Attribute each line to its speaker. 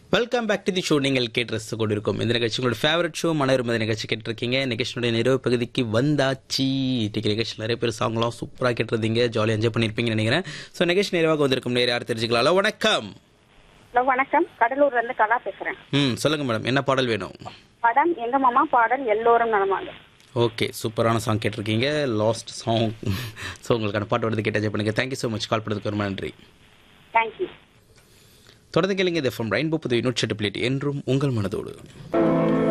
Speaker 1: welcome back to the show நீங்கள் கேட்டு ரசித்து கொண்டிருக்கும் இந்த நிகழ்ச்சி உங்களோட ஃபேவரட் ஷோ மனோரம நிகழ்ச்சி கேட்டிருக்கீங்க நிகழ்ச்சியுடைய நிறைவு பகுதிக்கு வந்தாச்சு இன்னைக்கு நிகழ்ச்சி நிறைய பேர் சாங்லாம் சூப்பராக கேட்டிருந்தீங்க ஜாலியாக என்ஜாய் பண்ணியிருப்பீங்கன்னு நினைக்கிறேன் ஸோ நிகழ்ச்சி நிறைவாக வந்திருக்கும் நேரம் யார் தெரிஞ்சுக்கலாம் ஹலோ வணக்கம்
Speaker 2: ஹலோ வணக்கம் கடலூர்ல இருந்து கலா பேசுறேன்
Speaker 1: ம் சொல்லுங்க மேடம் என்ன பாடல் வேணும்
Speaker 2: படம் எங்க மாமா பாடல் எல்லோரும் நலமாங்க
Speaker 1: ஓகே சூப்பரான சாங் கேட்டிருக்கீங்க லாஸ்ட் சாங் ஸோ உங்களுக்கான பாட்டு வருது கேட்டு என்ஜாய் பண்ணுங்க தேங்க்யூ ஸோ மச் கால் பண்ணதுக்கு ரொம்ப நன்றி
Speaker 2: தேங்க்யூ
Speaker 1: தொடர்ந்து கேளுங்க இது ஃப்ரம் ரெயின்போ புது நூற்றி எட்டு பிளேட் என்றும் உங்கள் மனதோடு